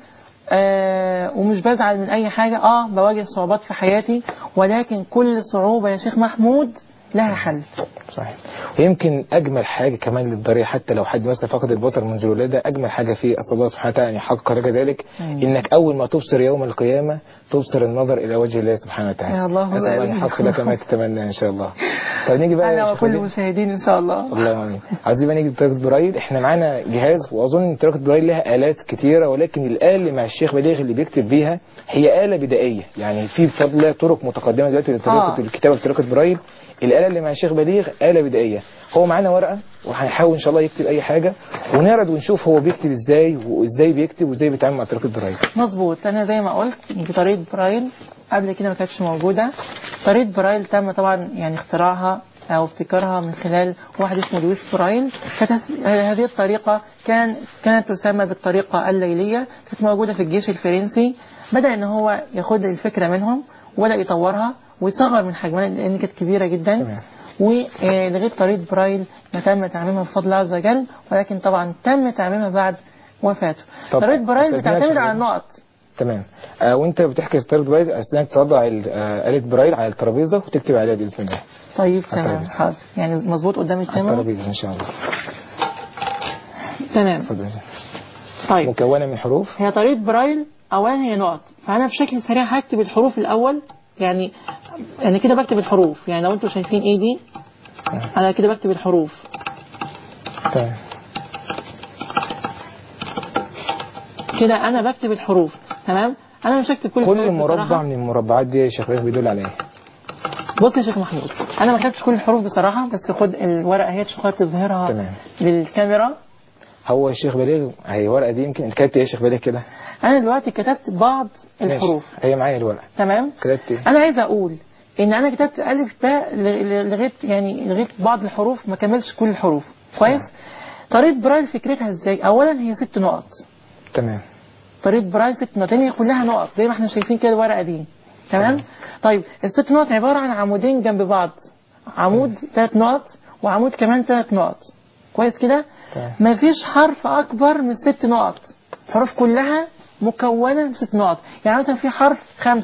آه ومش بزعل من اي حاجه اه بواجه صعوبات في حياتي ولكن كل صعوبه يا شيخ محمود لها حل صحيح ويمكن اجمل حاجه كمان للضرير حتى لو حد مثلا فقد البصر منذ الولاده اجمل حاجه فيه اسال الله سبحانه وتعالى ان يحقق لك ذلك آمين. انك اول ما تبصر يوم القيامه تبصر النظر الى وجه الله سبحانه وتعالى يا اللهم اسال الله ان آمين. يحقق لك ما تتمنى ان شاء الله طيب نيجي بقى يا انا شيخ وكل وليد. المشاهدين ان شاء الله اللهم امين عايزين بقى نيجي لطريقه برايل احنا معانا جهاز واظن ان طريقه برايل لها الات كتيره ولكن الاله اللي مع الشيخ بليغ اللي بيكتب بيها هي اله بدائيه يعني في بفضل الله طرق متقدمه دلوقتي لطريقه آه. الكتابه بطريقه برايل الاله اللي مع الشيخ بليغ اله بدائيه هو معانا ورقه وهنحاول ان شاء الله يكتب اي حاجه ونعرض ونشوف هو بيكتب ازاي وازاي بيكتب وازاي بيتعامل مع طريقه برايل مظبوط انا زي ما قلت بطريقه برايل قبل كده ما كانتش موجوده طريقه برايل تم طبعا يعني اختراعها او ابتكارها من خلال واحد اسمه لويس برايل كانت هس- هذه الطريقه كان كانت تسمى بالطريقه الليليه كانت موجوده في الجيش الفرنسي بدا ان هو ياخد الفكره منهم وبدا يطورها ويصغر من حجمها لان كانت كبيره جدا تمام. ولغايه طريقه برايل ما تم تعميمها بفضل الله عز وجل ولكن طبعا تم تعميمها بعد وفاته طب- طريقه برايل طب بتعتمد ماشي. على النقط تمام آه وانت بتحكي طريقه برايل اثناء تضع ال- آه، اله برايل على الترابيزه وتكتب عليها باذن الله طيب على تمام الترابيزة. حاضر يعني مظبوط قدام على الكاميرا الترابيزه ان شاء الله تمام اتفضل طيب مكونه من حروف هي طريقة برايل أولا هي نقط فأنا بشكل سريع هكتب الحروف الأول يعني يعني كده بكتب الحروف يعني لو أنتوا شايفين إيدي أنا كده بكتب الحروف تمام كده أنا بكتب الحروف تمام أنا مش هكتب كل كل الحروف مربع بصراحة. من المربعات دي يا شيخ بليغ بيدل على ايه بص يا شيخ محمود أنا ما كتبتش كل الحروف بصراحة بس خد الورقة هي تشوفها تظهرها تمام. للكاميرا هو الشيخ بليغ هي الورقه دي يمكن انت كتبت ايه يا شيخ بليغ كده أنا دلوقتي كتبت بعض الحروف ماشي. هي معايا الورقه تمام كتبت ايه انا عايزه اقول ان انا كتبت الف باء ل- ل- لغايه يعني لغايه بعض الحروف ما كملتش كل الحروف كويس طريقه برايل فكرتها ازاي اولا هي ست نقط تمام طريقه برايل ست نقط لان هي كلها نقط زي ما احنا شايفين كده الورقه دي تمام طيب الست نقط عباره عن عمودين جنب بعض عمود ثلاث نقط وعمود كمان ثلاث نقط كويس كده تمام. مفيش حرف اكبر من ست نقط الحروف كلها مكونه من ست نقط يعني مثلا في حرف خمسه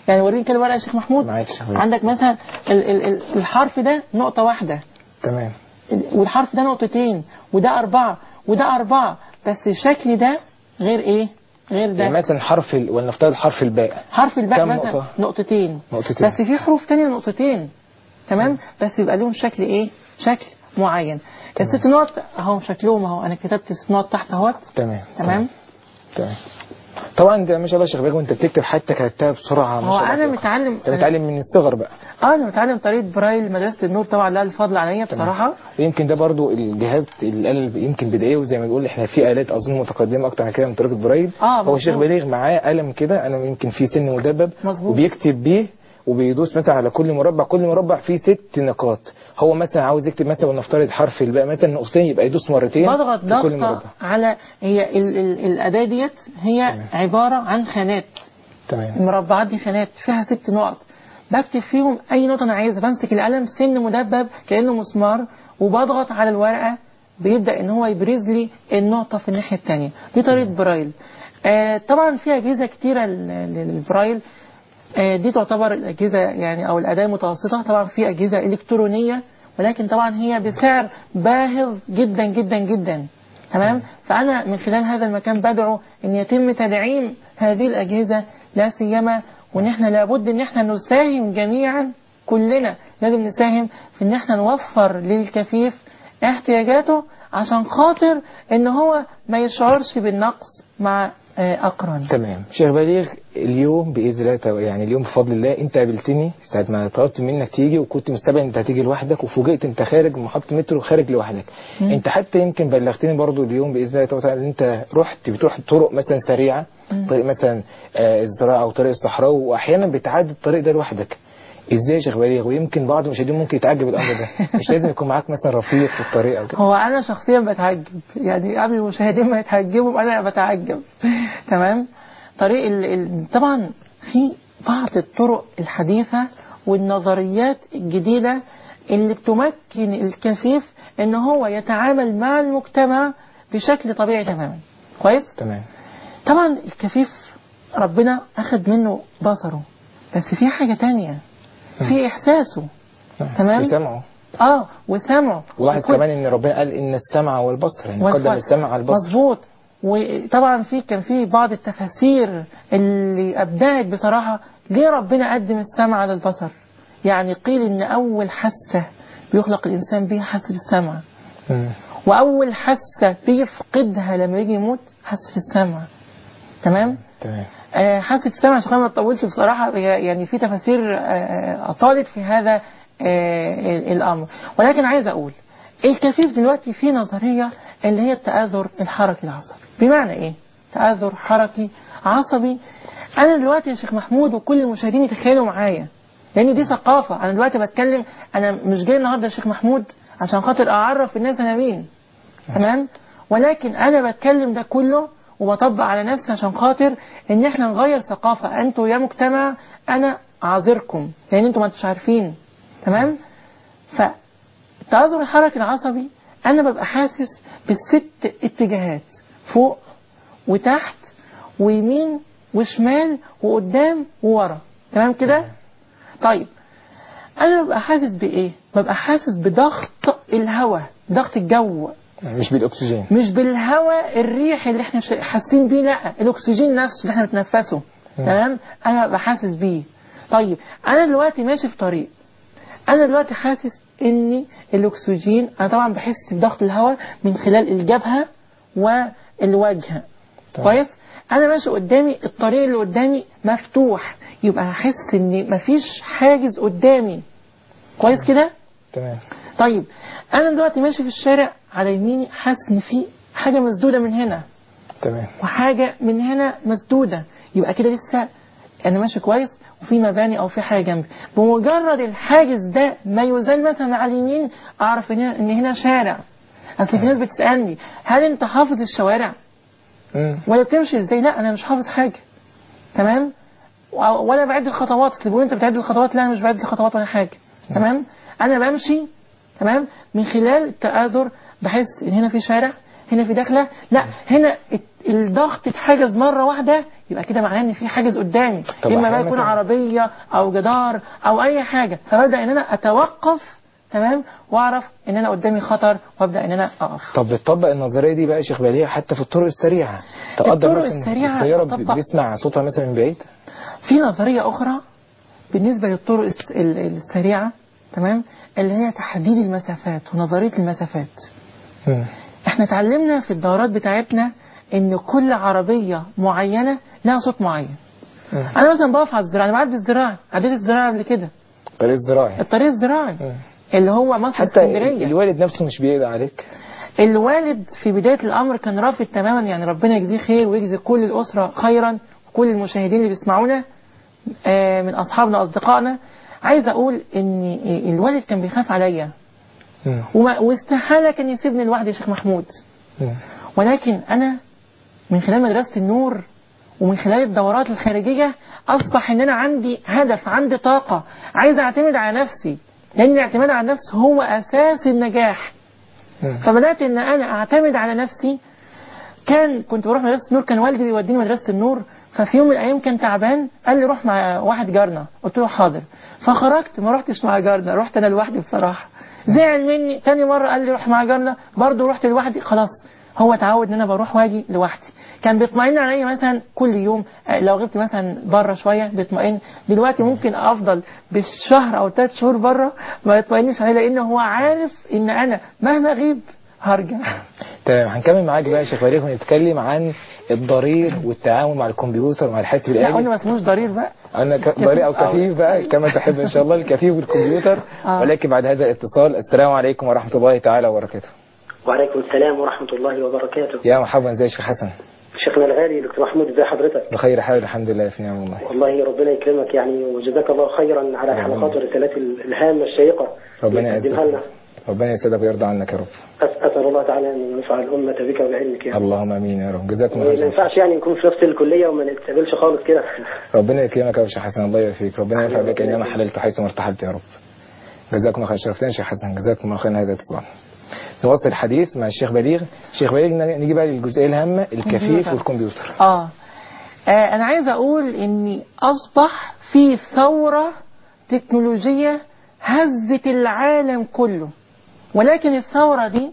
يعني وريني كده الورقه يا شيخ محمود معاك يا شيخ وليد. عندك مثلا ال- ال- ال- الحرف ده نقطه واحده تمام والحرف ده نقطتين وده أربعة وده أربعة بس الشكل ده غير إيه؟ غير يعني ده مثلا حرف ال... ولنفترض حرف الباء حرف الباء كم مثلا نقطة؟ نقطتين نقطتين. بس في حروف تانية نقطتين تمام بس يبقى لهم شكل إيه؟ شكل معين الست نقط أهو شكلهم أهو أنا كتبت ست نقط تحت أهوت تمام تمام تمام طبعا ده ما شاء الله يا شيخ بيه وانت بتكتب حتى كتبتها بسرعه ما هو شاء الله أنا متعلم انت متعلم من الصغر بقى اه انا متعلم طريقه برايل مدرسه النور طبعا لها الفضل عليا بصراحه ويمكن ده برضو الجهاز الآلة يمكن بدائية وزي ما بنقول احنا في آلات أظن متقدمة أكتر من كده من طريقة برايل آه، هو الشيخ مظبوط. بليغ معاه قلم كده أنا يمكن في سن مدبب مظبوط. وبيكتب بيه وبيدوس مثلا على كل مربع كل مربع فيه ست نقاط هو مثلا عاوز يكتب مثلا ولنفترض حرف الباء مثلا نقطتين يبقى يدوس مرتين بضغط في كل ضغطه مربع على هي ال ال الاداه ديت هي عباره عن خانات تمام المربعات دي خانات فيها ست نقط بكتب فيهم اي نقطه انا عايزها بمسك القلم سن مدبب كانه مسمار وبضغط على الورقه بيبدا ان هو يبرز لي النقطه في الناحيه الثانيه دي طريقه برايل آه طبعا في اجهزه كتيره لل- للبرايل آه دي تعتبر الاجهزه يعني او الاداه المتوسطه طبعا في اجهزه الكترونيه ولكن طبعا هي بسعر باهظ جدا جدا جدا تمام فانا من خلال هذا المكان بدعو ان يتم تدعيم هذه الاجهزه لا سيما وان احنا لابد ان احنا نساهم جميعا كلنا لازم نساهم في ان احنا نوفر للكفيف احتياجاته عشان خاطر ان هو ما يشعرش بالنقص مع آه، اقرانه تمام شيخ بليغ اليوم باذن الله تو- يعني اليوم بفضل الله انت قابلتني ساعه ما طلبت منك تيجي وكنت مستبعد انت هتيجي لوحدك وفوجئت انت خارج محطه مترو خارج لوحدك انت حتى يمكن بلغتني برضو اليوم باذن الله تعالى ان انت رحت بتروح طرق مثلا سريعه طريق مثلا آه، الزراعه او طريق الصحراء واحيانا بتعدي الطريق ده لوحدك ازاي يا شيخ بليغ ويمكن بعض المشاهدين ممكن يتعجب الامر ده مش لازم يكون معاك مثلا رفيق في الطريق او كده هو انا شخصيا بتعجب يعني قبل المشاهدين ما يتعجبوا انا بتعجب تمام طريق ال... ال... طبعا في بعض الطرق الحديثه والنظريات الجديده اللي بتمكن الكفيف ان هو يتعامل مع المجتمع بشكل طبيعي تماما كويس تمام طبعا الكفيف ربنا اخذ منه بصره بس في حاجه تانية في احساسه تمام. بيسمعوا اه وسمعه ولاحظ وكل- كمان ان ربنا قال ان السمع والبصر يعني قدم والفرق. السمع على البصر مظبوط وطبعا في كان في بعض التفاسير اللي ابدعت بصراحه ليه ربنا قدم السمع على البصر يعني قيل ان اول حاسه بيخلق الانسان بيها حاسه السمع مم. واول حاسه بيفقدها لما يجي يموت حاسه السمع تمام تمام آه، حاسه السمع عشان ما تطولش بصراحه هي يعني في تفاسير آه، اطالت في هذا آه، ال- الامر ولكن عايز اقول الكفيف دلوقتي في نظريه اللي هي التاثر الحركي العصبي بمعنى ايه تاثر حركي عصبي انا دلوقتي يا شيخ محمود وكل المشاهدين يتخيلوا معايا لان دي ثقافه انا دلوقتي بتكلم انا مش جاي النهارده يا شيخ محمود عشان خاطر اعرف الناس انا مين تمام ولكن انا بتكلم ده كله وبطبق على نفسي عشان خاطر ان احنا نغير ثقافه انتوا يا مجتمع انا عاذركم لان انتوا ما انتوش عارفين تمام فالتأثر الحركي العصبي انا ببقى حاسس بالست اتجاهات فوق وتحت ويمين وشمال وقدام وورا تمام كده طيب انا ببقى حاسس بايه ببقى حاسس بضغط الهواء ضغط الجو مش بالاكسجين مش بالهواء الريح اللي احنا شا- حاسين بيه لا الاكسجين نفسه اللي احنا بنتنفسه تمام انا ببقى حاسس بيه طيب انا دلوقتي ماشي في طريق انا دلوقتي حاسس ان الاكسجين انا طبعا بحس بضغط الهواء من خلال الجبهه والوجه تمام. كويس انا ماشي قدامي الطريق اللي قدامي مفتوح يبقى هحس ان مفيش حاجز قدامي كويس كده تمام طيب انا دلوقتي ماشي في الشارع على يميني حاسس ان في حاجه مسدوده من هنا تمام وحاجه من هنا مسدوده يبقى كده لسه انا ماشي كويس وفي مباني او في حاجه جنبي بمجرد الحاجز ده ما يزال مثلا على اليمين اعرف ان هنا- ان هنا شارع اصل في ناس بتسالني هل انت حافظ الشوارع مم. ولا بتمشي ازاي لا انا مش حافظ حاجه تمام و- ولا بعد الخطوات اصل بيقولوا انت بتعد الخطوات لا انا مش بعد الخطوات ولا حاجه تمام انا بمشي تمام من خلال التآثر بحس ان هنا في شارع هنا في داخله لا هنا الت- الضغط اتحجز مره واحده يبقى كده معناه ان في حاجز قدامي طب اما بقى أحيانا يكون مثلاً- عربيه او جدار او اي حاجه فببدا ان انا اتوقف تمام واعرف ان انا قدامي خطر وابدا ان انا اقف طب بتطبق النظريه دي بقى يا شيخ بليغ حتى في الطرق السريعه تقدر الطرق مثلا السريعة الطياره تطبق. بتسمع صوتها مثلا من بعيد في نظريه اخرى بالنسبه للطرق الس- ال- السريعه تمام اللي هي تحديد المسافات ونظريه المسافات مم. احنا اتعلمنا في الدورات بتاعتنا ان كل عربيه معينه لها صوت معين مم. انا مثلا بقف على الزراعه انا بعدي الزراعه عديت الزراعه قبل كده طريق الزراعي الطريق الزراعي مم. اللي هو مصر حتى اسكندريه الوالد نفسه مش بيقلق عليك الوالد في بداية الأمر كان رافض تماما يعني ربنا يجزيه خير ويجزي كل الأسرة خيرا وكل المشاهدين اللي بيسمعونا آه، من أصحابنا وأصدقائنا عايز أقول إن الوالد كان بيخاف عليا مم. وما- واستحالة كان يسيبني لوحدي يا شيخ محمود مم. ولكن أنا من خلال مدرسة النور ومن خلال الدورات الخارجية أصبح إن أنا عندي هدف عندي طاقة عايز أعتمد على نفسي لأن الاعتماد على النفس هو أساس النجاح مم. فبدات ان انا اعتمد على نفسي كان كنت بروح مدرسه النور كان والدي بيوديني مدرسه النور ففي يوم من الايام كان تعبان قال لي روح مع واحد جارنا قلت له حاضر فخرجت ما رحتش مع جارنا رحت انا لوحدي بصراحه زعل مني تاني مره قال لي روح مع جارنا برضه رحت لوحدي خلاص هو اتعود ان انا بروح واجي لوحدي كان بيطمئن عليا مثلا كل يوم آه، لو غبت مثلا بره شويه بيطمئن دلوقتي ممكن افضل بالشهر او ثلاث شهور بره ما يطمئنش عليا لان هو عارف ان انا مهما اغيب هرجع تمام هنكمل معاك بقى يا شيخ بليغ ونتكلم عن الضرير والتعامل مع الكمبيوتر ومع الحاسب لا قلنا الآلي ما اسموش ضرير بقى أنا ك- ضرير أو كفيف بقى كما تحب إن شاء الله الكفيف والكمبيوتر آه. ولكن بعد هذا الاتصال السلام عليكم ورحمة الله تعالى وبركاته وعليكم السلام ورحمة الله وبركاته يا مرحبا ازي يا شيخ حسن شيخنا الغالي دكتور محمود ازي حضرتك بخير حال الحمد لله في نعم الله والله ربنا يكرمك يعني وجزاك الله خيرا على الحلقات والرسالات الهامة الشيقة ربنا اللي بتقدمها لنا يعزك ربنا يسعدك ويرضى عنك يا رب أس- أسأل الله تعالى أن ينفع الأمة بك وبعلمك يعني اللهم امين يا رب جزاكم الله ما خير ينفعش يعني نكون في نفس الكلية وما نتقابلش خالص كده ربنا يكرمك يا شيخ حسن الله يبارك فيك ربنا ينفع بك ايام حللت حيث ما ارتحلت يا رب جزاكم الله خير شرفتنا يا شيخ حسن جزاكم الله خير هذا الاتصال نواصل الحديث مع الشيخ بليغ الشيخ بليغ نيجي بقى للجزئيه الهامه الكفيف كمبيوتر. والكمبيوتر آه. اه انا عايز اقول ان اصبح في ثورة تكنولوجية هزت العالم كله ولكن الثورة دي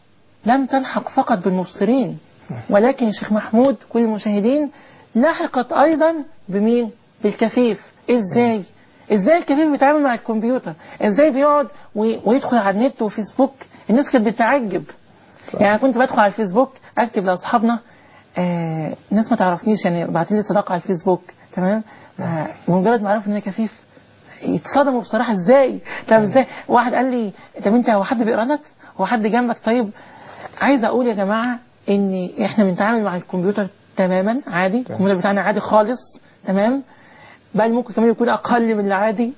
لم تلحق فقط بالمبصرين ولكن يا شيخ محمود كل المشاهدين لحقت ايضا بمين بالكفيف ازاي ازاي الكفيف بيتعامل مع الكمبيوتر ازاي بيقعد وي- ويدخل على النت وفيسبوك الناس كانت بتتعجب يعني أنا كنت بدخل على الفيسبوك اكتب لاصحابنا آه ناس ما تعرفنيش يعني بعتين لي صداقه على الفيسبوك تمام آه ومجرد ما عرفوا ان انا كفيف اتصدموا بصراحه ازاي طب ازاي واحد قال لي طب انت هو حد بيقرا لك هو حد جنبك طيب عايز اقول يا جماعه ان احنا بنتعامل مع الكمبيوتر تماما عادي الكمبيوتر بتاعنا عادي خالص تمام بل ممكن كمان يكون اقل من العادي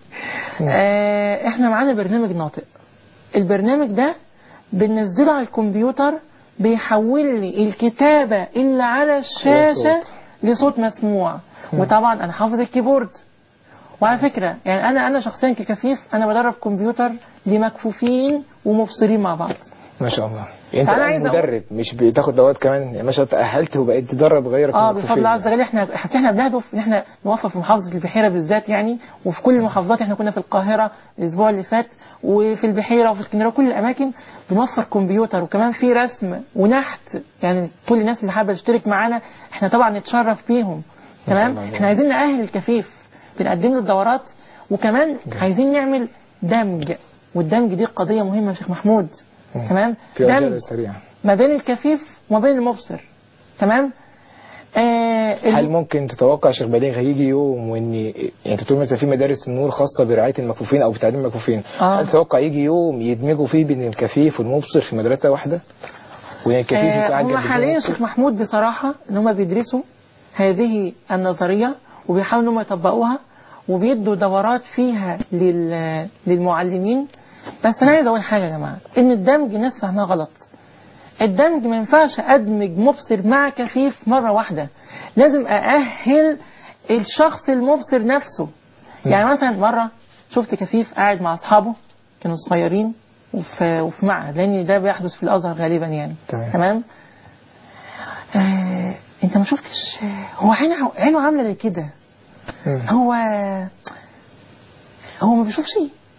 آه احنا معانا برنامج ناطق البرنامج ده بننزله على الكمبيوتر بيحول لي الكتابة اللي على الشاشة لصوت. لصوت مسموع وطبعا انا حافظ الكيبورد وعلى فكرة يعني انا انا شخصيا ككفيف انا بدرب كمبيوتر لمكفوفين ومبصرين مع بعض ما شاء الله انت فأنا الآن عايز أقول- مدرب مش بتاخد دوات كمان يعني ما شاء الله تاهلت وبقيت تدرب غيرك اه من بفضل الله عز الكفيف. وجل احنا احنا بنهدف ان احنا نوفر في محافظه البحيره بالذات يعني وفي كل المحافظات احنا كنا في القاهره الاسبوع اللي فات وفي البحيره وفي اسكندريه وكل الاماكن بنوفر كمبيوتر وكمان في رسم ونحت يعني كل الناس اللي حابه تشترك معانا احنا طبعا نتشرف بيهم ما شاء تمام الله. احنا عايزين نأهل الكفيف بنقدم له الدورات وكمان عايزين نعمل دمج والدمج دي قضيه مهمه يا شيخ محمود مم. تمام في دمج عجاله سريعه ما بين الكفيف وما بين المبصر تمام آه ال- هل ممكن تتوقع شيخ بليغ هيجي يوم وان يعني انت بتقول مثلا في مدارس النور خاصه برعايه المكفوفين او بتعليم المكفوفين آه. هل تتوقع يجي يوم يدمجوا فيه بين الكفيف والمبصر في مدرسه واحده وان الكفيف آه يقعد هم جنب حاليا المبصر؟ شيخ محمود بصراحة ان هم بيدرسوا هذه النظرية وبيحاولوا ان هم يطبقوها وبيدوا دورات فيها لل... للمعلمين بس انا عايز اقول حاجة يا جماعة ان الدمج الناس فاهمها غلط الدمج ما ينفعش ادمج مبصر مع كفيف مرة واحدة لازم اأهل الشخص المبصر نفسه يعني مثلا مرة شفت كفيف قاعد مع اصحابه كانوا صغيرين وفي, وفي معهد لان ده بيحدث في الازهر غالبا يعني تمام. تمام آه انت ما شفتش آه، هو عينه عينه عامله زي كده مم. هو هو ما بيشوفش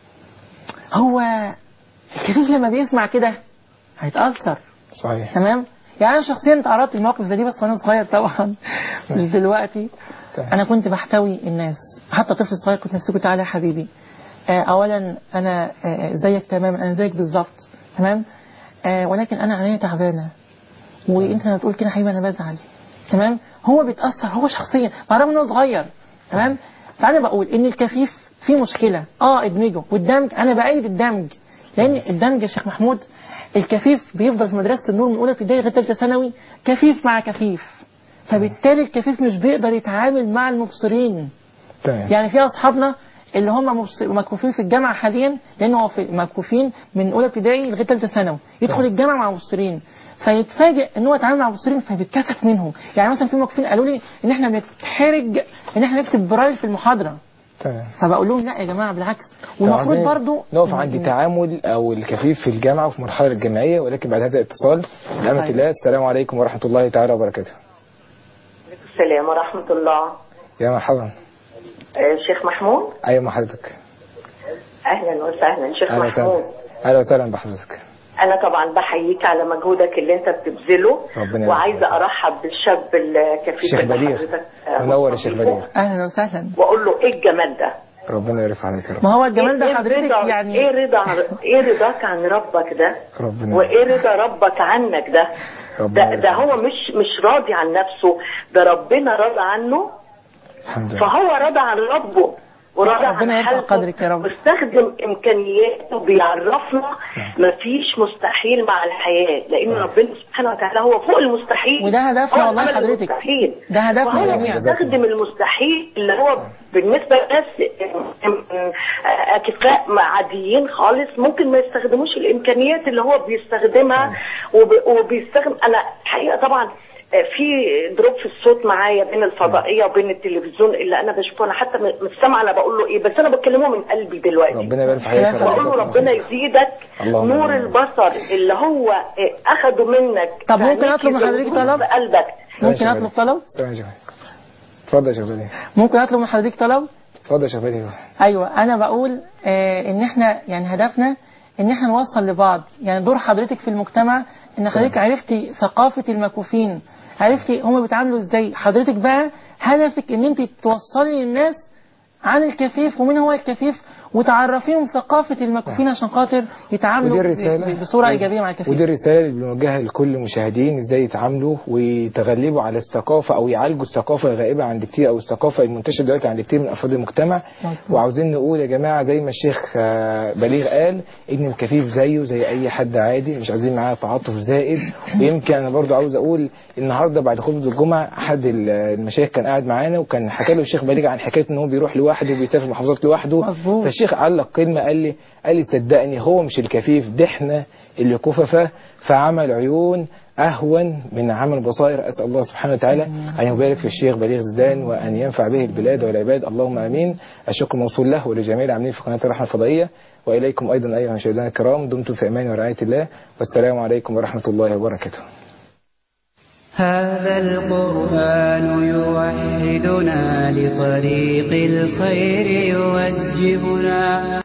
هو الكفيف لما بيسمع كده هيتأثر صحيح تمام يعني انا شخصيا تعرضت لمواقف زي دي بس وانا صغير طبعا مش دلوقتي تمام. انا كنت بحتوي الناس حتى طفل صغير كنت نفسي تعالى يا حبيبي آه، اولا انا آه، زيك تماما انا زيك بالظبط تمام آه، ولكن انا عينيا تعبانه وانت لما تقول كده يا حبيبي انا بزعل تمام هو بيتاثر هو شخصيا مع رغم انه صغير تمام فانا بقول ان الكفيف فيه مشكله اه ادمجه والدمج انا بايد الدمج لان الدمج يا شيخ محمود الكفيف بيفضل في مدرسه النور من اولى ابتدائي لغايه ثالثه ثانوي كفيف مع كفيف فبالتالي الكفيف مش بيقدر يتعامل مع المبصرين تمام يعني في اصحابنا اللي هم مبص- مكفوفين في الجامعه حاليا لان هو في مكفوفين من اولى ابتدائي لغايه ثالثه ثانوي يدخل الجامعه مع مبصرين فيتفاجئ ان هو يتعامل مع مبصرين فبيتكسف منهم يعني مثلا في مكفوفين قالوا لي ان احنا بنتحرج ان احنا نكتب برايل في المحاضره تمام فبقول لهم لا يا جماعه بالعكس طب والمفروض عايزين برضو نقف عند تعامل او الكفيف في الجامعه وفي المرحله الجامعيه ولكن بعد هذا الاتصال نعمة طيب. الله السلام عليكم ورحمه الله تعالى وبركاته السلام ورحمة الله يا مرحبا آه، شيخ محمود ايوه مع حضرتك أهلا وسهلا شيخ اهلا محمود وسهلا اهلا وسهلا بحضرتك أنا طبعا بحييك على مجهودك اللي أنت بتبذله ربنا يبارك وعايزة فيك. أرحب بالشاب الكفيف الشيخ اللي بليغ حضرتك، آه، منور الشيخ مستضيفه. بليغ اهلا وسهلا وأقول له إيه الجمال ده ربنا يرفع عليك يا رب ما هو الجمال ده إيه حضرتك رضا- يعني إيه رضا إيه رضاك عن ربك ده ربنا وإيه رضا ربك عنك ده ربنا ده, ده يرفع هو مش مش راضي عن نفسه ده ربنا راضي عنه الحمد لله فهو راضى عن ربه وراضى عن ربنا يرفع حالته قدرك يا رب. واستخدم امكانياته بيعرفنا مفيش مستحيل مع الحياه لان صح. ربنا سبحانه وتعالى هو فوق المستحيل وده هدفنا هو والله عمل حضرتك. المستحيل. ده هدفنا وهو جميعا. بيستخدم المستحيل اللي هو بالنسبه لناس اكفاء عاديين خالص ممكن ما يستخدموش الامكانيات اللي هو بيستخدمها وب- وبيستخدم انا الحقيقه طبعا في دروب في الصوت معايا بين الفضائيه وبين التلفزيون اللي انا بشوفه انا حتى مش سامعه انا بقول له ايه بس انا بكلمه من قلبي دلوقتي ربنا يبارك في حياتك يا بقول له ربنا يزيدك اللهم نور آمين. البصر اللي هو اخده منك طب ممكن فعليك أطلب من حضرتك يزوده طلب؟ في قلبك ممكن اطلب طلب استنى يا شيخ اتفضل يا شيخ بليغ ممكن اطلب من حضرتك طلب اتفضل يا شيخ بليغ ايوه انا بقول آه ان احنا يعني هدفنا ان احنا نوصل لبعض يعني دور حضرتك في المجتمع ان حضرتك عرفتي ثقافه المكفوفين عرفتي هما بيتعاملوا ازاي حضرتك بقى هدفك ان انت توصلي للناس عن الكفيف ومين هو الكفيف وتعرفيهم ثقافه المكفوفين عشان خاطر يتعاملوا ودي ب- الرسالة ب- بصوره ايجابيه مع الكفيف ودي الرسالة اللي بنوجهها لكل المشاهدين ازاي يتعاملوا ويتغلبوا على الثقافة او يعالجوا الثقافة الغائبة عند كتير او الثقافة المنتشرة دلوقتي عند كتير من افراد المجتمع مظبوط. وعاوزين نقول يا جماعة زي ما الشيخ آه، بليغ قال ان الكفيف زيه زي اي حد عادي مش عايزين معاه تعاطف زائد ويمكن انا برضو عاوز اقول النهارده بعد خطبة الجمعة احد ال- المشايخ كان قاعد معانا وكان حكى له الشيخ بليغ عن حكاية ان هو بيروح لوحده وبيسافر محافظات لوحده مظبوط. فالشيخ علق كلمة قال لي قال لي صدقني هو مش الكفيف ده احنا اللي كففة فعمل عيون أهون من عمل بصائر أسأل الله سبحانه وتعالى أن يبارك في الشيخ بليغ زدان وأن ينفع به البلاد والعباد اللهم آمين الشكر موصول له ولجميع العاملين في قناة الرحمة الفضائية وإليكم أيضا أيها المشاهدين الكرام دمتم في أمان ورعاية الله والسلام عليكم ورحمة الله وبركاته هذا القرآن يوحدنا لطريق الخير يوجهنا